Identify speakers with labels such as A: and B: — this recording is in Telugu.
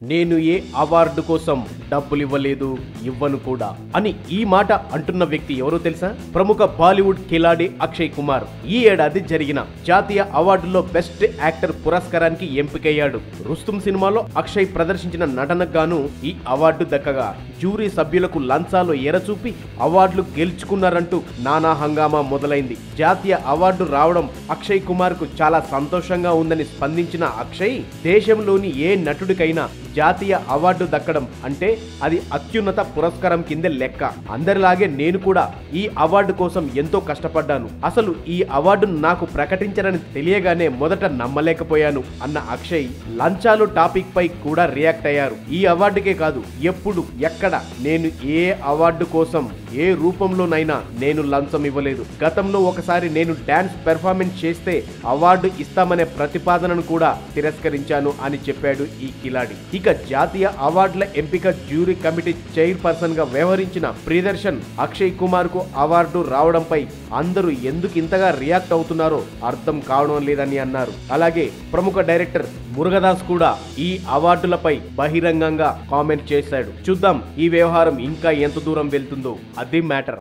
A: నేను ఏ అవార్డు కోసం డబ్బులు ఇవ్వలేదు ఇవ్వను కూడా అని ఈ మాట అంటున్న వ్యక్తి ఎవరో తెలుసా ప్రముఖ బాలీవుడ్ కిలాడి అక్షయ్ కుమార్ ఈ ఏడాది జరిగిన జాతీయ అవార్డులో బెస్ట్ యాక్టర్ పురస్కారానికి ఎంపికయ్యాడు రుస్తుం సినిమాలో అక్షయ్ ప్రదర్శించిన నటనకు గాను ఈ అవార్డు దక్కగా జ్యూరీ సభ్యులకు లంచాలు ఎరచూపి అవార్డులు గెలుచుకున్నారంటూ నానా హంగామా మొదలైంది జాతీయ అవార్డు రావడం అక్షయ్ కుమార్ కు చాలా సంతోషంగా ఉందని స్పందించిన అక్షయ్ దేశంలోని ఏ నటుడికైనా జాతీయ అవార్డు దక్కడం అంటే అది అత్యున్నత పురస్కారం కిందే లెక్క అందరిలాగే నేను కూడా ఈ అవార్డు కోసం ఎంతో కష్టపడ్డాను అసలు ఈ అవార్డును నాకు ప్రకటించరని తెలియగానే మొదట నమ్మలేకపోయాను అన్న అక్షయ్ లంచాలు టాపిక్ పై కూడా రియాక్ట్ అయ్యారు ఈ అవార్డుకే కాదు ఎప్పుడు ఎక్కడ నేను ఏ అవార్డు కోసం ఏ రూపంలోనైనా నేను లంచం ఇవ్వలేదు గతంలో ఒకసారి నేను డాన్స్ పెర్ఫార్మెన్స్ చేస్తే అవార్డు ఇస్తామనే ప్రతిపాదనను కూడా తిరస్కరించాను అని చెప్పాడు ఈ కిలాడి ఇక జాతీయ అవార్డుల ఎంపిక జ్యూరీ కమిటీ చైర్పర్సన్ గా వ్యవహరించిన ప్రియదర్శన్ అక్షయ్ కుమార్ కు అవార్డు రావడంపై అందరూ ఎందుకు ఇంతగా రియాక్ట్ అవుతున్నారో అర్థం కావడం లేదని అన్నారు అలాగే ప్రముఖ డైరెక్టర్ మురుగదాస్ కూడా ఈ అవార్డులపై బహిరంగంగా కామెంట్ చేశాడు చూద్దాం ఈ వ్యవహారం ఇంకా ఎంత దూరం వెళ్తుందో అది మ్యాటర్